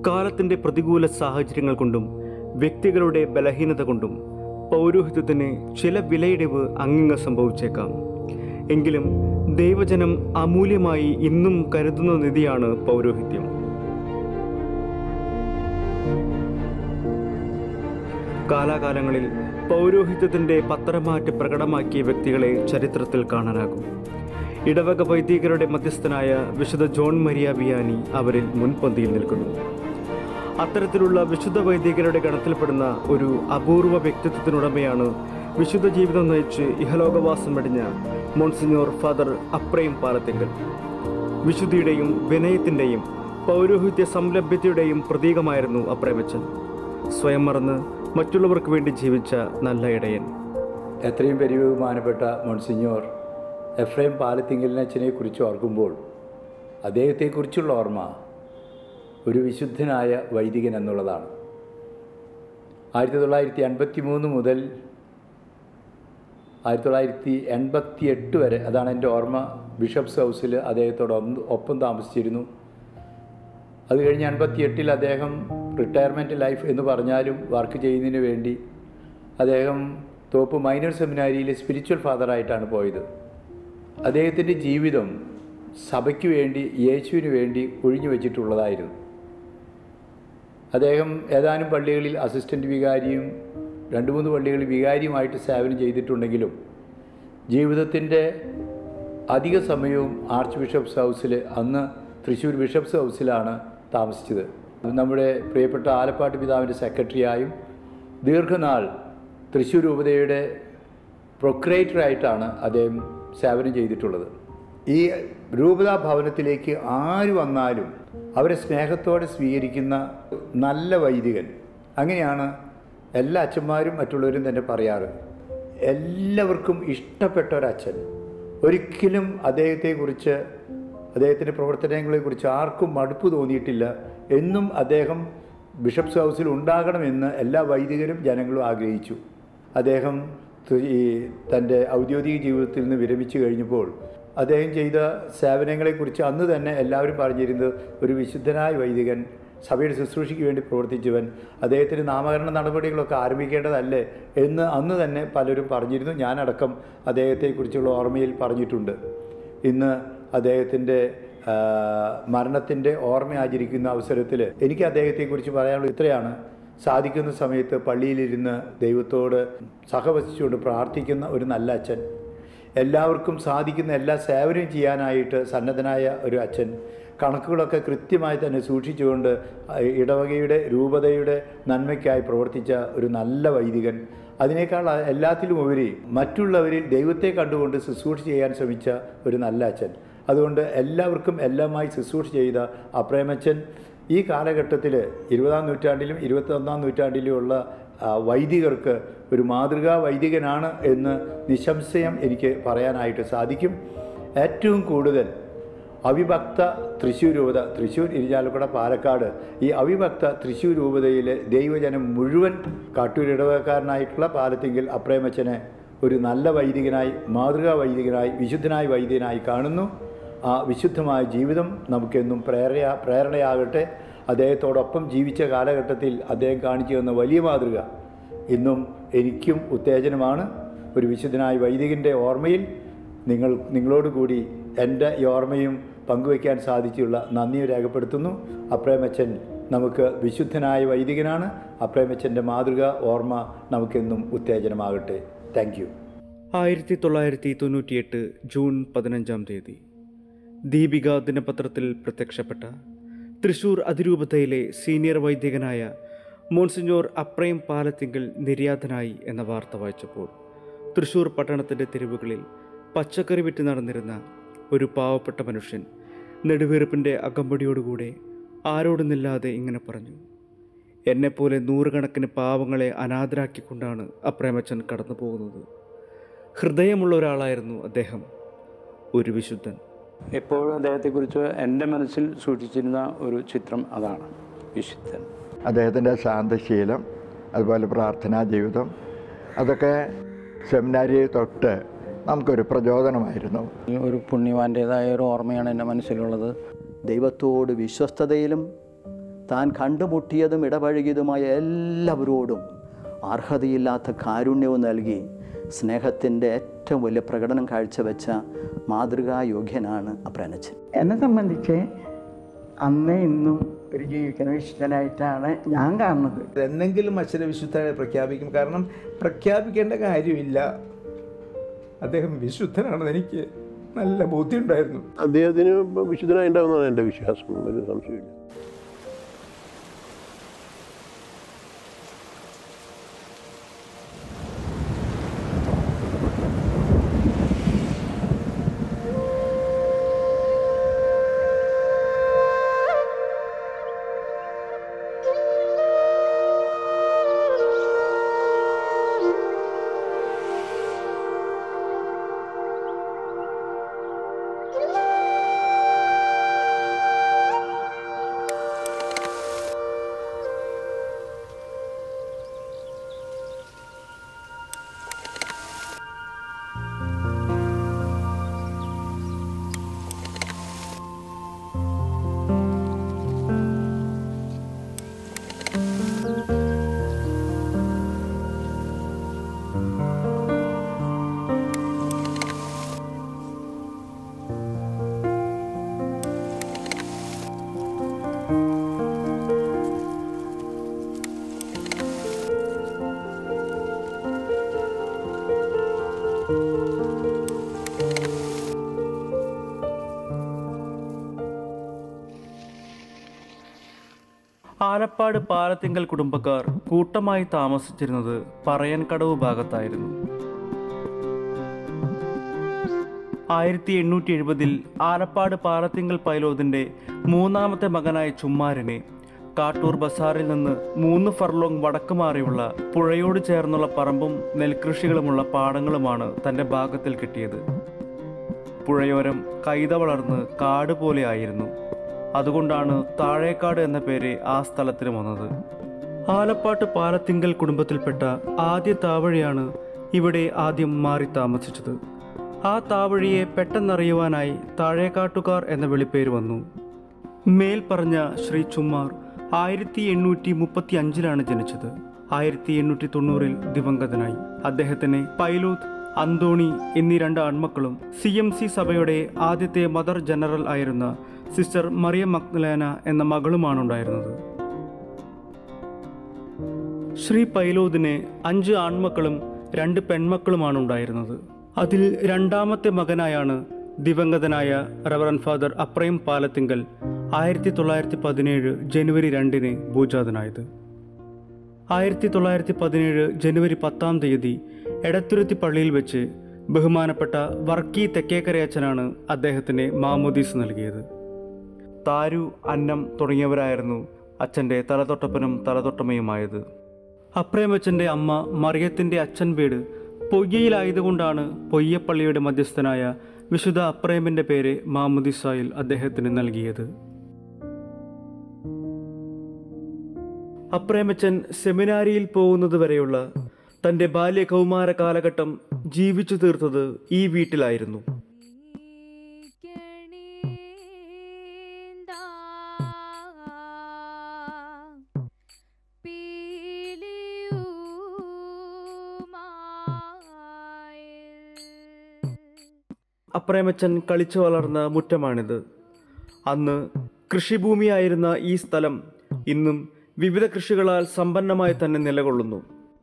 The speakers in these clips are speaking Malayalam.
കാലത്തിൻ്റെ പ്രതികൂല സാഹചര്യങ്ങൾ കൊണ്ടും വ്യക്തികളുടെ ബലഹീനത കൊണ്ടും പൗരോഹിത്യത്തിന് ചില വിലയിടിവ് അങ്ങിങ്ങ് സംഭവിച്ചേക്കാം എങ്കിലും ദൈവജനം അമൂല്യമായി ഇന്നും കരുതുന്ന നിധിയാണ് പൗരോഹിത്യം കാലാകാലങ്ങളിൽ പൗരോഹിത്യത്തിൻ്റെ പത്രമാറ്റ് പ്രകടമാക്കിയ വ്യക്തികളെ ചരിത്രത്തിൽ കാണാനാകും ഇടവക വൈദികരുടെ മധ്യസ്ഥനായ വിശുദ്ധ ജോൺ മരിയ വിയാനി അവരിൽ മുൻപന്തിയിൽ നിൽക്കുന്നു അത്തരത്തിലുള്ള വിശുദ്ധ വൈദികരുടെ ഗണത്തിൽപ്പെടുന്ന ഒരു അപൂർവ വ്യക്തിത്വത്തിനുടമയാണ് വിശുദ്ധ ജീവിതം നയിച്ച് ഇഹലോകവാസം വെടിഞ്ഞ മോൺസിഞ്ഞോർ ഫാദർ അപ്രയും പാലത്തിങ്കൽ വിശുദ്ധിയുടെയും വിനയത്തിൻ്റെയും പൗരോഹിത്യ സംലഭ്യതയുടെയും പ്രതീകമായിരുന്നു അപ്രേമച്ചൻ സ്വയം മറന്ന് മറ്റുള്ളവർക്ക് വേണ്ടി ജീവിച്ച നല്ല ഇടയൻ എത്രയും പെരിയ ബഹുമാനപ്പെട്ട മോൺസിഞ്ഞോർ എഫ്രൈം പാലത്തിങ്കലിനച്ഛനെ കുറിച്ച് ഓർക്കുമ്പോൾ അദ്ദേഹത്തെക്കുറിച്ചുള്ള ഓർമ്മ ഒരു വിശുദ്ധനായ വൈദികൻ എന്നുള്ളതാണ് ആയിരത്തി തൊള്ളായിരത്തി എൺപത്തി മൂന്ന് മുതൽ ആയിരത്തി തൊള്ളായിരത്തി എൺപത്തി എട്ട് വരെ അതാണ് എൻ്റെ ഓർമ്മ ബിഷപ്സ് ഹൗസിൽ അദ്ദേഹത്തോട് ഒന്ന് ഒപ്പം താമസിച്ചിരുന്നു അത് കഴിഞ്ഞ് എൺപത്തി എട്ടിൽ അദ്ദേഹം റിട്ടയർമെൻറ്റ് ലൈഫ് എന്ന് പറഞ്ഞാലും വർക്ക് ചെയ്യുന്നതിന് വേണ്ടി അദ്ദേഹം തോപ്പ് മൈനർ സെമിനാരിയിൽ സ്പിരിച്വൽ ഫാദറായിട്ടാണ് പോയത് അദ്ദേഹത്തിൻ്റെ ജീവിതം സഭയ്ക്ക് വേണ്ടി യേശുവിന് വേണ്ടി ഒഴിഞ്ഞു വെച്ചിട്ടുള്ളതായിരുന്നു അദ്ദേഹം ഏതാനും പള്ളികളിൽ അസിസ്റ്റൻ്റ് വികാരിയും രണ്ട് മൂന്ന് പള്ളികളിൽ വികാരിയുമായിട്ട് സേവനം ചെയ്തിട്ടുണ്ടെങ്കിലും ജീവിതത്തിൻ്റെ അധിക സമയവും ആർച്ച് ബിഷപ്സ് ഹൗസിൽ അന്ന് തൃശ്ശൂർ ബിഷപ്സ് ഹൗസിലാണ് താമസിച്ചത് നമ്മുടെ പ്രിയപ്പെട്ട ആലപ്പാട്ട് പിതാവിൻ്റെ സെക്രട്ടറിയായും ദീർഘനാൾ തൃശ്ശൂർ രൂപതയുടെ പ്രൊക്രേറ്ററായിട്ടാണ് അദ്ദേഹം സേവനം ചെയ്തിട്ടുള്ളത് ഈ രൂപതാ ഭവനത്തിലേക്ക് ആര് വന്നാലും അവരെ സ്നേഹത്തോടെ സ്വീകരിക്കുന്ന നല്ല വൈദികൻ അങ്ങനെയാണ് എല്ലാ അച്ഛന്മാരും മറ്റുള്ളവരും തന്നെ പറയാറ് എല്ലാവർക്കും ഇഷ്ടപ്പെട്ട ഒരച്ഛൻ ഒരിക്കലും അദ്ദേഹത്തെക്കുറിച്ച് അദ്ദേഹത്തിൻ്റെ പ്രവർത്തനങ്ങളെക്കുറിച്ച് ആർക്കും മടുപ്പ് തോന്നിയിട്ടില്ല എന്നും അദ്ദേഹം ബിഷപ്സ് ഹൗസിൽ ഉണ്ടാകണമെന്ന് എല്ലാ വൈദികരും ജനങ്ങളും ആഗ്രഹിച്ചു അദ്ദേഹം തു- ഈ തൻ്റെ ഔദ്യോഗിക ജീവിതത്തിൽ നിന്ന് വിരമിച്ചു കഴിഞ്ഞപ്പോൾ അദ്ദേഹം ചെയ്ത സേവനങ്ങളെക്കുറിച്ച് അന്ന് തന്നെ എല്ലാവരും പറഞ്ഞിരുന്നത് ഒരു വിശുദ്ധനായ വൈദികൻ സഭയുടെ ശുശ്രൂഷയ്ക്ക് വേണ്ടി പ്രവർത്തിച്ചവൻ അദ്ദേഹത്തിന് നാമകരണ നടപടികളൊക്കെ ആരംഭിക്കേണ്ടതല്ലേ എന്ന് അന്ന് തന്നെ പലരും പറഞ്ഞിരുന്നു ഞാനടക്കം അദ്ദേഹത്തെക്കുറിച്ചുള്ള ഓർമ്മയിൽ പറഞ്ഞിട്ടുണ്ട് ഇന്ന് അദ്ദേഹത്തിൻ്റെ മരണത്തിൻ്റെ ഓർമ്മ ആചരിക്കുന്ന അവസരത്തിൽ എനിക്ക് അദ്ദേഹത്തെക്കുറിച്ച് പറയാനുള്ളത് ഇത്രയാണ് സാധിക്കുന്ന സമയത്ത് പള്ളിയിലിരുന്ന് ദൈവത്തോട് സഹവസിച്ചുകൊണ്ട് പ്രാർത്ഥിക്കുന്ന ഒരു നല്ല അച്ഛൻ എല്ലാവർക്കും സാധിക്കുന്ന എല്ലാ സേവനവും ചെയ്യാനായിട്ട് സന്നദ്ധനായ ഒരു അച്ഛൻ കണക്കുകളൊക്കെ കൃത്യമായി തന്നെ സൂക്ഷിച്ചുകൊണ്ട് ഇടവകയുടെ രൂപതയുടെ നന്മയ്ക്കായി പ്രവർത്തിച്ച ഒരു നല്ല വൈദികൻ അതിനേക്കാൾ എല്ലാത്തിലും ഉപരി മറ്റുള്ളവരിൽ ദൈവത്തെ കണ്ടുകൊണ്ട് ശുശ്രൂഷ ചെയ്യാൻ ശ്രമിച്ച ഒരു നല്ല അച്ഛൻ അതുകൊണ്ട് എല്ലാവർക്കും എല്ലാമായി ശുശ്രൂഷ ചെയ്ത അപ്രേമച്ചൻ ഈ കാലഘട്ടത്തിൽ ഇരുപതാം നൂറ്റാണ്ടിലും ഇരുപത്തൊന്നാം നൂറ്റാണ്ടിലുമുള്ള ആ, വൈദികർക്ക് ഒരു മാതൃകാ വൈദികനാണ് എന്ന് നിസ്സംശയം എനിക്ക് പറയാനായിട്ട് സാധിക്കും ഏറ്റവും കൂടുതൽ അവിഭക്ത തൃശ്ശൂർ രൂപത തൃശ്ശൂർ ഇരിഞ്ഞാലക്കുട പാലക്കാട് ഈ അവിഭക്ത തൃശ്ശൂർ രൂപതയിലെ ദൈവജനം മുഴുവൻ കാട്ടൂർ ഇടവകക്കാരനായിട്ടുള്ള പാലത്തിങ്കിൽ അപ്രേമച്ചനെ ഒരു നല്ല വൈദികനായി മാതൃകാ വൈദികനായി വിശുദ്ധനായ വൈദികനായി കാണുന്നു ആ വിശുദ്ധമായ ജീവിതം നമുക്കെന്നും പ്രേരണ പ്രേരണയാകട്ടെ അദ്ദേഹത്തോടൊപ്പം ജീവിച്ച കാലഘട്ടത്തിൽ അദ്ദേഹം കാണിച്ചു തന്ന വലിയ മാതൃക ഇന്നും എനിക്കും ഉത്തേജനമാണ് ഒരു വിശുദ്ധനായ വൈദികൻ്റെ ഓർമ്മയിൽ നിങ്ങൾ നിങ്ങളോട് കൂടി എൻ്റെ ഈ ഓർമ്മയും പങ്കുവയ്ക്കാൻ സാധിച്ചുള്ള നന്ദി രേഖപ്പെടുത്തുന്നു അപ്രേമച്ചൻ നമുക്ക് വിശുദ്ധനായ വൈദികനാണ് അപ്രേമച്ചൻ്റെ മാതൃക ഓർമ്മ നമുക്കെന്നും ഉത്തേജനമാകട്ടെ താങ്ക് യു ആയിരത്തി തൊള്ളായിരത്തി തൊണ്ണൂറ്റിയെട്ട് ജൂൺ പതിനഞ്ചാം തീയതി ദീപിക ദിനപത്രത്തിൽ പ്രത്യക്ഷപ്പെട്ട തൃശൂർ അതിരൂപതയിലെ സീനിയർ വൈദികനായ മോൺസിഞ്ഞോർ അപ്രയം പാലത്തിങ്കൽ നിര്യാതനായി എന്ന വാർത്ത വായിച്ചപ്പോൾ തൃശൂർ പട്ടണത്തിൻ്റെ തെരുവുകളിൽ പച്ചക്കറി വിറ്റ് നടന്നിരുന്ന ഒരു പാവപ്പെട്ട മനുഷ്യൻ നെടുവീർപ്പിൻ്റെ അകമ്പടിയോടുകൂടെ ആരോടുന്നില്ലാതെ ഇങ്ങനെ പറഞ്ഞു എന്നെപ്പോലെ നൂറുകണക്കിന് പാവങ്ങളെ അനാഥരാക്കിക്കൊണ്ടാണ് അപ്രേമച്ചൻ കടന്നു പോകുന്നത് ഹൃദയമുള്ള ഒരാളായിരുന്നു അദ്ദേഹം ഒരു വിശുദ്ധൻ എപ്പോഴും അദ്ദേഹത്തെക്കുറിച്ച് എൻ്റെ മനസ്സിൽ സൂക്ഷിച്ചിരുന്ന ഒരു ചിത്രം അതാണ് വിശുദ്ധൻ അദ്ദേഹത്തിൻ്റെ ശാന്തശീലം അതുപോലെ പ്രാർത്ഥനാ ജീവിതം അതൊക്കെ സെമിനാരി തൊട്ട് നമുക്കൊരു പ്രചോദനമായിരുന്നു ഈ ഒരു പുണ്യവാൻ്റേതായ ഒരു ഓർമ്മയാണ് എൻ്റെ മനസ്സിലുള്ളത് ദൈവത്തോട് വിശ്വസ്തതയിലും താൻ കണ്ടുമുട്ടിയതും ഇടപഴകിയതുമായ എല്ലാവരോടും അർഹതയില്ലാത്ത കാരുണ്യവും നൽകി സ്നേഹത്തിൻ്റെ ഏറ്റവും വലിയ പ്രകടനം കാഴ്ചവെച്ച മാതൃകായോഗ്യനാണ് അപ്രനച്ചൻ എന്നെ സംബന്ധിച്ച് അന്ന് ഇന്നും ഒരു ജീവിക്കുന്ന വിശുദ്ധനായിട്ടാണ് ഞാൻ കാണുന്നത് എന്നെങ്കിലും അച്ഛനെ വിശുദ്ധനെ പ്രഖ്യാപിക്കും കാരണം പ്രഖ്യാപിക്കേണ്ട കാര്യമില്ല അദ്ദേഹം വിശുദ്ധനാണെന്ന് എനിക്ക് നല്ല ബോധ്യമുണ്ടായിരുന്നു അദ്ദേഹത്തിന് വിശുദ്ധനായി ഉണ്ടാവുന്നതാണ് എൻ്റെ വിശ്വാസം ഒരു സംശയമില്ല ആലപ്പാട് പാലത്തിങ്കൽ കുടുംബക്കാർ കൂട്ടമായി താമസിച്ചിരുന്നത് പറയൻകടവ് ഭാഗത്തായിരുന്നു ആയിരത്തി എണ്ണൂറ്റി എഴുപതിൽ ആലപ്പാട് പാലത്തിങ്കൽ പൈലോതിന്റെ മൂന്നാമത്തെ മകനായ ചുമ്മാരനെ കാട്ടൂർ ബസാറിൽ നിന്ന് മൂന്ന് ഫർലോങ് വടക്ക് മാറിയുള്ള പുഴയോട് ചേർന്നുള്ള പറമ്പും നെൽകൃഷികളുമുള്ള പാടങ്ങളുമാണ് തന്റെ ഭാഗത്തിൽ കിട്ടിയത് പുഴയോരം കൈത വളർന്ന് കാട് പോലെ ആയിരുന്നു അതുകൊണ്ടാണ് താഴേക്കാട് എന്ന പേര് ആ സ്ഥലത്തിന് വന്നത് ആലപ്പാട്ട് പാലത്തിങ്കൽ കുടുംബത്തിൽപ്പെട്ട ആദ്യ താവഴിയാണ് ഇവിടെ ആദ്യം മാറി താമസിച്ചത് ആ താവഴിയെ പെട്ടെന്നറിയുവാനായി താഴേക്കാട്ടുകാർ എന്ന വിളിപ്പേര് വന്നു മേൽ പറഞ്ഞ ശ്രീ ചുമ്മാർ ആയിരത്തി എണ്ണൂറ്റി മുപ്പത്തി അഞ്ചിലാണ് ജനിച്ചത് ആയിരത്തി എണ്ണൂറ്റി തൊണ്ണൂറിൽ ദിവംഗതനായി അദ്ദേഹത്തിന് പൈലൂത്ത് അന്തോണി എന്നീ രണ്ട് ആൺമക്കളും സി എം സി സഭയുടെ ആദ്യത്തെ മദർ ജനറൽ ആയിരുന്ന സിസ്റ്റർ മറിയം മക്ലേന എന്ന മകളുമാണ് ഉണ്ടായിരുന്നത് ശ്രീ പൈലോദിന് അഞ്ച് ആൺമക്കളും രണ്ട് പെൺമക്കളുമാണ് ഉണ്ടായിരുന്നത് അതിൽ രണ്ടാമത്തെ മകനായാണ് ദിവംഗതനായ റവറൻ ഫാദർ അപ്രയം പാലത്തിങ്കൽ ആയിരത്തി തൊള്ളായിരത്തി പതിനേഴ് ജനുവരി രണ്ടിന് ഭൂജാതനായത് ആയിരത്തി തൊള്ളായിരത്തി പതിനേഴ് ജനുവരി പത്താം തീയതി എടത്തുരുത്തി പള്ളിയിൽ വെച്ച് ബഹുമാനപ്പെട്ട വർക്കി തെക്കേക്കരയച്ചനാണ് അദ്ദേഹത്തിന് മാമോദീസ് നൽകിയത് താരു അന്നം തുടങ്ങിയവരായിരുന്നു അച്ഛൻ്റെ തലതൊട്ടപ്പനും തലതൊട്ടമ്മയുമായത് അപ്രേമച്ചൻ്റെ അമ്മ മറിയത്തിൻ്റെ അച്ഛൻ വീട് പൊയ്യയിലായതുകൊണ്ടാണ് പൊയ്യപ്പള്ളിയുടെ മധ്യസ്ഥനായ വിശുദ്ധ അപ്രേമിൻ്റെ പേര് മാമുദിസായിൽ അദ്ദേഹത്തിന് നൽകിയത് അപ്രേമച്ചൻ സെമിനാരിയിൽ പോകുന്നത് വരെയുള്ള തൻ്റെ ബാല്യ കൗമാര കാലഘട്ടം ജീവിച്ചു തീർത്തത് ഈ വീട്ടിലായിരുന്നു അപ്രേമച്ചൻ കളിച്ചു വളർന്ന മുറ്റമാണിത് അന്ന് കൃഷിഭൂമിയായിരുന്ന ഈ സ്ഥലം ഇന്നും വിവിധ കൃഷികളാൽ സമ്പന്നമായി തന്നെ നിലകൊള്ളുന്നു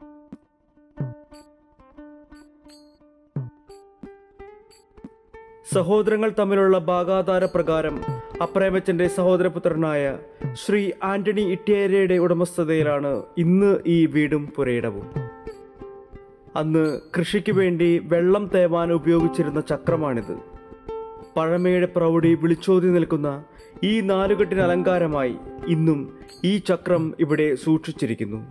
സഹോദരങ്ങൾ തമ്മിലുള്ള ഭാഗാധാര പ്രകാരം അപ്രേമച്ചന്റെ സഹോദരപുത്രനായ ശ്രീ ആന്റണി ഇട്ടിയേരയുടെ ഉടമസ്ഥതയിലാണ് ഇന്ന് ഈ വീടും പുരയിടവും അന്ന് കൃഷിക്ക് വേണ്ടി വെള്ളം തേവാൻ ഉപയോഗിച്ചിരുന്ന ചക്രമാണിത് പഴമയുടെ പ്രൗഢി വിളിച്ചോതി നിൽക്കുന്ന ഈ നാലുകെട്ടിന് അലങ്കാരമായി ഇന്നും ഈ ചക്രം ഇവിടെ സൂക്ഷിച്ചിരിക്കുന്നു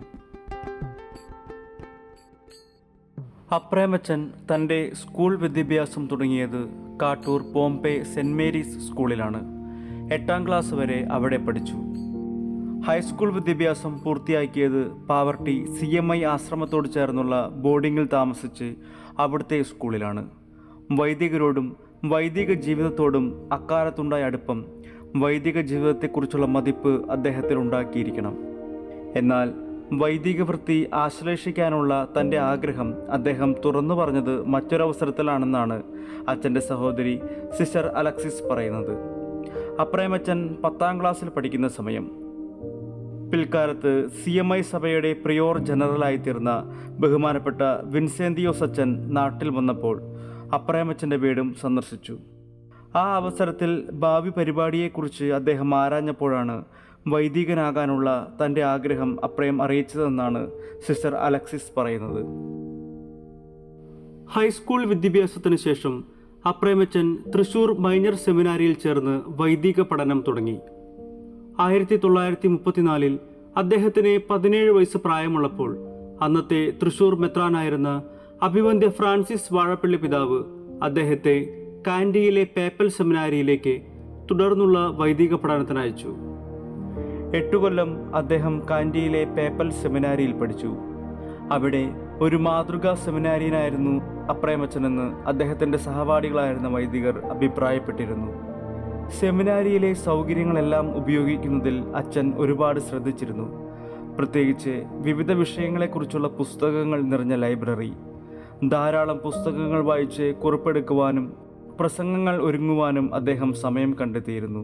അപ്രേമച്ചൻ തൻ്റെ സ്കൂൾ വിദ്യാഭ്യാസം തുടങ്ങിയത് കാട്ടൂർ പോംപെ സെൻറ് മേരീസ് സ്കൂളിലാണ് എട്ടാം ക്ലാസ് വരെ അവിടെ പഠിച്ചു ഹൈസ്കൂൾ വിദ്യാഭ്യാസം പൂർത്തിയാക്കിയത് പാവർട്ടി സി എം ഐ ആശ്രമത്തോട് ചേർന്നുള്ള ബോർഡിങ്ങിൽ താമസിച്ച് അവിടുത്തെ സ്കൂളിലാണ് വൈദികരോടും വൈദിക ജീവിതത്തോടും അക്കാലത്തുണ്ടായ അടുപ്പം വൈദിക ജീവിതത്തെക്കുറിച്ചുള്ള മതിപ്പ് അദ്ദേഹത്തിൽ ഉണ്ടാക്കിയിരിക്കണം എന്നാൽ വൈദിക വൃത്തി ആശ്ലേഷിക്കാനുള്ള തൻ്റെ ആഗ്രഹം അദ്ദേഹം തുറന്നു പറഞ്ഞത് മറ്റൊരവസരത്തിലാണെന്നാണ് അച്ഛൻ്റെ സഹോദരി സിസ്റ്റർ അലക്സിസ് പറയുന്നത് അപ്രേമച്ചൻ പത്താം ക്ലാസ്സിൽ പഠിക്കുന്ന സമയം പിൽക്കാലത്ത് സി എം ഐ സഭയുടെ പ്രിയോർ ജനറലായി തീർന്ന ബഹുമാനപ്പെട്ട വിൻസെന്തിയോസ് അച്ഛൻ നാട്ടിൽ വന്നപ്പോൾ അപ്രേമച്ചൻ്റെ വീടും സന്ദർശിച്ചു ആ അവസരത്തിൽ ഭാവി പരിപാടിയെക്കുറിച്ച് അദ്ദേഹം ആരാഞ്ഞപ്പോഴാണ് വൈദികനാകാനുള്ള തൻ്റെ ആഗ്രഹം അപ്രയം അറിയിച്ചതെന്നാണ് സിസ്റ്റർ അലക്സിസ് പറയുന്നത് ഹൈസ്കൂൾ വിദ്യാഭ്യാസത്തിന് ശേഷം അപ്രേമച്ചൻ തൃശൂർ മൈനർ സെമിനാരിയിൽ ചേർന്ന് വൈദിക പഠനം തുടങ്ങി ആയിരത്തി തൊള്ളായിരത്തി മുപ്പത്തിനാലിൽ അദ്ദേഹത്തിന് പതിനേഴ് വയസ്സ് പ്രായമുള്ളപ്പോൾ അന്നത്തെ തൃശൂർ മെത്രാനായിരുന്ന അഭിവന്ദ്യ ഫ്രാൻസിസ് വാഴപ്പള്ളി പിതാവ് അദ്ദേഹത്തെ കാൻഡിയിലെ പേപ്പൽ സെമിനാരിയിലേക്ക് തുടർന്നുള്ള വൈദിക പഠനത്തിന് അയച്ചു എട്ടു കൊല്ലം അദ്ദേഹം കാൻഡിയിലെ പേപ്പൽ സെമിനാരിയിൽ പഠിച്ചു അവിടെ ഒരു മാതൃകാ സെമിനാരിയനായിരുന്നു അപ്രേമച്ചനെന്ന് അദ്ദേഹത്തിൻ്റെ സഹപാഠികളായിരുന്ന വൈദികർ അഭിപ്രായപ്പെട്ടിരുന്നു സെമിനാരിയിലെ സൗകര്യങ്ങളെല്ലാം ഉപയോഗിക്കുന്നതിൽ അച്ഛൻ ഒരുപാട് ശ്രദ്ധിച്ചിരുന്നു പ്രത്യേകിച്ച് വിവിധ വിഷയങ്ങളെക്കുറിച്ചുള്ള പുസ്തകങ്ങൾ നിറഞ്ഞ ലൈബ്രറി ധാരാളം പുസ്തകങ്ങൾ വായിച്ച് കുറിപ്പെടുക്കുവാനും പ്രസംഗങ്ങൾ ഒരുങ്ങുവാനും അദ്ദേഹം സമയം കണ്ടെത്തിയിരുന്നു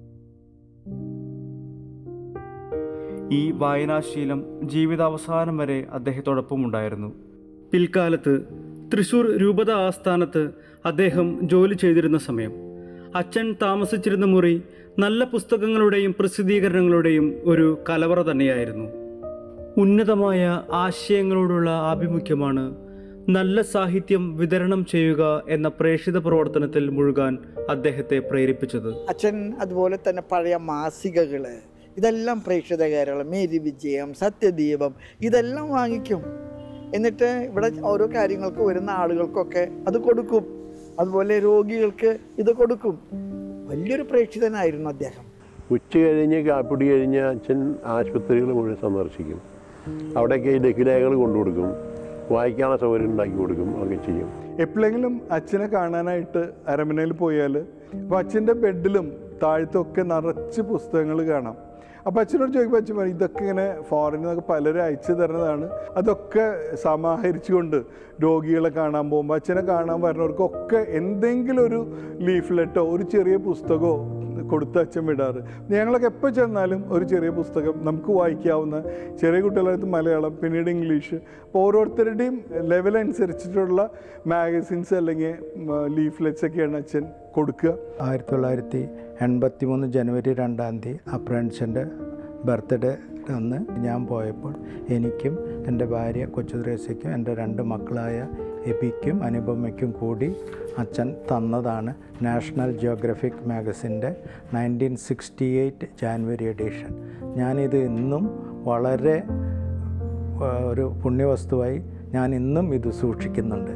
ഈ വായനാശീലം ജീവിതാവസാനം വരെ അദ്ദേഹത്തോടൊപ്പം ഉണ്ടായിരുന്നു പിൽക്കാലത്ത് തൃശൂർ രൂപത ആസ്ഥാനത്ത് അദ്ദേഹം ജോലി ചെയ്തിരുന്ന സമയം അച്ഛൻ താമസിച്ചിരുന്ന മുറി നല്ല പുസ്തകങ്ങളുടെയും പ്രസിദ്ധീകരണങ്ങളുടെയും ഒരു കലവറ തന്നെയായിരുന്നു ഉന്നതമായ ആശയങ്ങളോടുള്ള ആഭിമുഖ്യമാണ് നല്ല സാഹിത്യം വിതരണം ചെയ്യുക എന്ന പ്രേക്ഷിത പ്രവർത്തനത്തിൽ മുഴുകാൻ അദ്ദേഹത്തെ പ്രേരിപ്പിച്ചത് അച്ഛൻ അതുപോലെ തന്നെ പഴയ മാസികകൾ ഇതെല്ലാം പ്രേക്ഷിത കേരളം മേരി വിജയം സത്യദീപം ഇതെല്ലാം വാങ്ങിക്കും എന്നിട്ട് ഇവിടെ ഓരോ കാര്യങ്ങൾക്ക് വരുന്ന ആളുകൾക്കൊക്കെ അത് കൊടുക്കും അതുപോലെ രോഗികൾക്ക് ഇത് കൊടുക്കും വലിയൊരു പ്രേക്ഷിതനായിരുന്നു അദ്ദേഹം ഉച്ച കഴിഞ്ഞ് കാപ്പിടി കഴിഞ്ഞ് അച്ഛൻ ആശുപത്രികൾ മുഴുവൻ സന്ദർശിക്കും അവിടെയൊക്കെ ഈ ലഘുലേഖകൾ കൊണ്ടു കൊടുക്കും വായിക്കാനുള്ള സൗകര്യം ഉണ്ടാക്കി കൊടുക്കും ഒക്കെ ചെയ്യും എപ്പോഴെങ്കിലും അച്ഛനെ കാണാനായിട്ട് അരമനയിൽ പോയാൽ അപ്പോൾ അച്ഛൻ്റെ ബെഡിലും താഴത്തൊക്കെ നിറച്ച് പുസ്തകങ്ങൾ കാണാം അപ്പോൾ അച്ഛനോട് ചോദിക്കുമ്പോൾ അച്ഛൻ പറയും ഇതൊക്കെ ഇങ്ങനെ ഫോറിനിൽ നിന്നൊക്കെ പലരും അയച്ചു തരുന്നതാണ് അതൊക്കെ സമാഹരിച്ചുകൊണ്ട് രോഗികളെ കാണാൻ പോകുമ്പോൾ അച്ഛനെ കാണാൻ വരുന്നവർക്കൊക്കെ എന്തെങ്കിലും ഒരു ലീഫ്ലെറ്റോ ഒരു ചെറിയ പുസ്തകമോ കൊടുത്ത് അച്ഛൻ വിടാറ് ഞങ്ങളൊക്കെ എപ്പോൾ ചെന്നാലും ഒരു ചെറിയ പുസ്തകം നമുക്ക് വായിക്കാവുന്ന ചെറിയ കുട്ടികളടുത്ത് മലയാളം പിന്നീട് ഇംഗ്ലീഷ് അപ്പോൾ ഓരോരുത്തരുടെയും ലെവൽ അനുസരിച്ചിട്ടുള്ള മാഗസിൻസ് അല്ലെങ്കിൽ ലീഫ്ലെറ്റ്സ് ഒക്കെയാണ് അച്ഛൻ കൊടുക്കുക ആയിരത്തി തൊള്ളായിരത്തി എൺപത്തി മൂന്ന് ജനുവരി രണ്ടാം തീയതി അപ്രൻഷൻ്റെ ബർത്ത്ഡേ അന്ന് ഞാൻ പോയപ്പോൾ എനിക്കും എൻ്റെ ഭാര്യ കൊച്ചു ത്രേസ്യയ്ക്കും എൻ്റെ രണ്ട് മക്കളായ എബിക്കും അനുപമയ്ക്കും കൂടി അച്ഛൻ തന്നതാണ് നാഷണൽ ജിയോഗ്രഫിക് മാഗസിൻ്റെ nineteen sixty eight January edition ഞാനിത് ഇന്നും വളരെ ആ, ഒരു പുണ്യവസ്തുവായി ഞാൻ ഇന്നും ഇത് സൂക്ഷിക്കുന്നുണ്ട്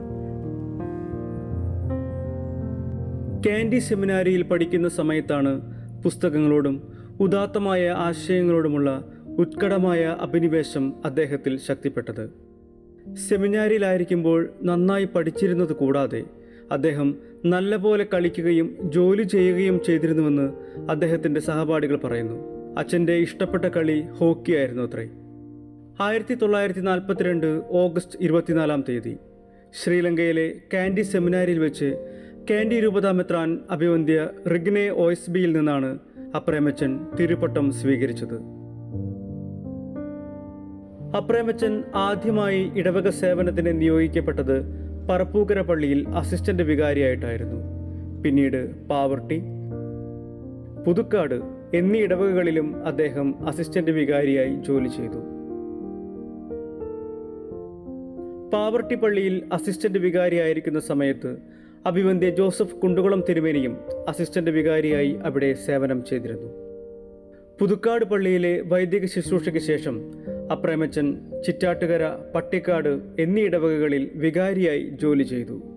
കാൻഡി സെമിനാരിയിൽ പഠിക്കുന്ന സമയത്താണ് പുസ്തകങ്ങളോടും ഉദാത്തമായ ആശയങ്ങളോടുമുള്ള ഉത്കടമായ അഭിനിവേശം അദ്ദേഹത്തിൽ ശക്തിപ്പെട്ടത് സെമിനാരിയിലായിരിക്കുമ്പോൾ നന്നായി പഠിച്ചിരുന്നത് കൂടാതെ അദ്ദേഹം നല്ലപോലെ കളിക്കുകയും ജോലി ചെയ്യുകയും ചെയ്തിരുന്നുവെന്ന് അദ്ദേഹത്തിൻ്റെ സഹപാഠികൾ പറയുന്നു അച്ഛൻ്റെ ഇഷ്ടപ്പെട്ട കളി ഹോക്കിയായിരുന്നു അത്രേ ആയിരത്തി തൊള്ളായിരത്തി നാൽപ്പത്തിരണ്ട് ഓഗസ്റ്റ് ഇരുപത്തിനാലാം തീയതി ശ്രീലങ്കയിലെ കാൻഡി സെമിനാരിയിൽ വെച്ച് കാൻഡി രൂപത മെത്രാൻ അഭിവന്ധ്യ റിഗ്നെ ഒഎസ്ബിയിൽ നിന്നാണ് അപ്രേമച്ചൻ തിരുപ്പട്ടം സ്വീകരിച്ചത് അപ്രേമച്ചൻ ആദ്യമായി ഇടവക സേവനത്തിന് നിയോഗിക്കപ്പെട്ടത് പറപ്പൂക്കര പള്ളിയിൽ അസിസ്റ്റന്റ് വികാരിയായിട്ടായിരുന്നു പിന്നീട് പാവർട്ടി പുതുക്കാട് എന്നീ ഇടവകകളിലും അദ്ദേഹം അസിസ്റ്റന്റ് വികാരിയായി ജോലി ചെയ്തു പാവർട്ടി പള്ളിയിൽ അസിസ്റ്റന്റ് വികാരിയായിരിക്കുന്ന സമയത്ത് അഭിവന്ധ്യ ജോസഫ് കുണ്ടുകുളം തിരുമേനിയും അസിസ്റ്റന്റ് വികാരിയായി അവിടെ സേവനം ചെയ്തിരുന്നു പുതുക്കാട് പള്ളിയിലെ വൈദിക ശുശ്രൂഷയ്ക്ക് ശേഷം അപ്രേമച്ചൻ ചിറ്റാട്ടുകര പട്ടിക്കാട് എന്നീ ഇടവകകളിൽ വികാരിയായി ജോലി ചെയ്തു